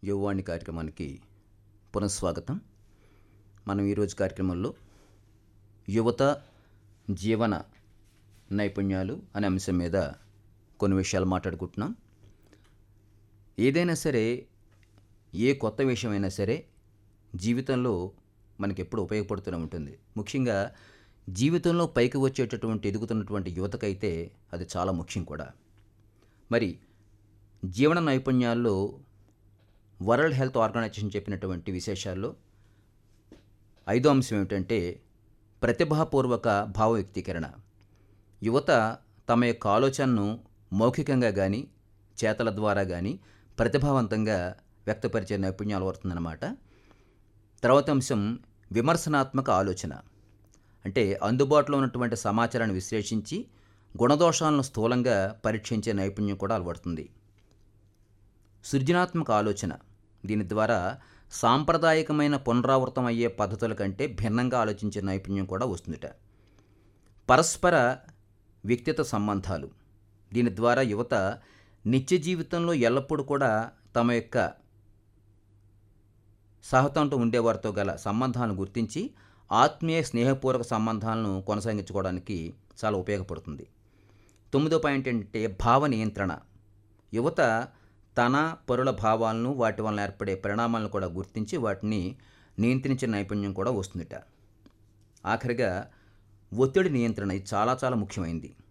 యువవాణి కార్యక్రమానికి పునఃస్వాగతం మనం ఈరోజు కార్యక్రమంలో యువత జీవన నైపుణ్యాలు అనే అంశం మీద కొన్ని విషయాలు మాట్లాడుకుంటున్నాం ఏదైనా సరే ఏ కొత్త విషయమైనా సరే జీవితంలో మనకి ఎప్పుడు ఉపయోగపడుతూనే ఉంటుంది ముఖ్యంగా జీవితంలో పైకి వచ్చేటటువంటి ఎదుగుతున్నటువంటి యువతకైతే అది చాలా ముఖ్యం కూడా మరి జీవన నైపుణ్యాల్లో వరల్డ్ హెల్త్ ఆర్గనైజేషన్ చెప్పినటువంటి విశేషాల్లో ఐదో అంశం ఏమిటంటే ప్రతిభాపూర్వక భావ వ్యక్తీకరణ యువత తమ యొక్క ఆలోచనను మౌఖికంగా కానీ చేతల ద్వారా కానీ ప్రతిభావంతంగా వ్యక్తపరిచే నైపుణ్యాలు వస్తుందన్నమాట తర్వాత అంశం విమర్శనాత్మక ఆలోచన అంటే అందుబాటులో ఉన్నటువంటి సమాచారాన్ని విశ్లేషించి గుణదోషాలను స్థూలంగా పరీక్షించే నైపుణ్యం కూడా అలవడుతుంది సృజనాత్మక ఆలోచన దీని ద్వారా సాంప్రదాయకమైన పునరావృతం అయ్యే పద్ధతుల కంటే భిన్నంగా ఆలోచించే నైపుణ్యం కూడా వస్తుందిట పరస్పర వ్యక్తిత్వ సంబంధాలు దీని ద్వారా యువత నిత్య జీవితంలో ఎల్లప్పుడూ కూడా తమ యొక్క సహతంతో ఉండేవారితో గల సంబంధాలను గుర్తించి ఆత్మీయ స్నేహపూర్వక సంబంధాలను కొనసాగించుకోవడానికి చాలా ఉపయోగపడుతుంది తొమ్మిదో పాయింట్ ఏంటంటే భావ నియంత్రణ యువత తన పరుల భావాలను వాటి వలన ఏర్పడే పరిణామాలను కూడా గుర్తించి వాటిని నియంత్రించే నైపుణ్యం కూడా వస్తుందిట ఆఖరిగా ఒత్తిడి నియంత్రణ ఇది చాలా చాలా ముఖ్యమైనది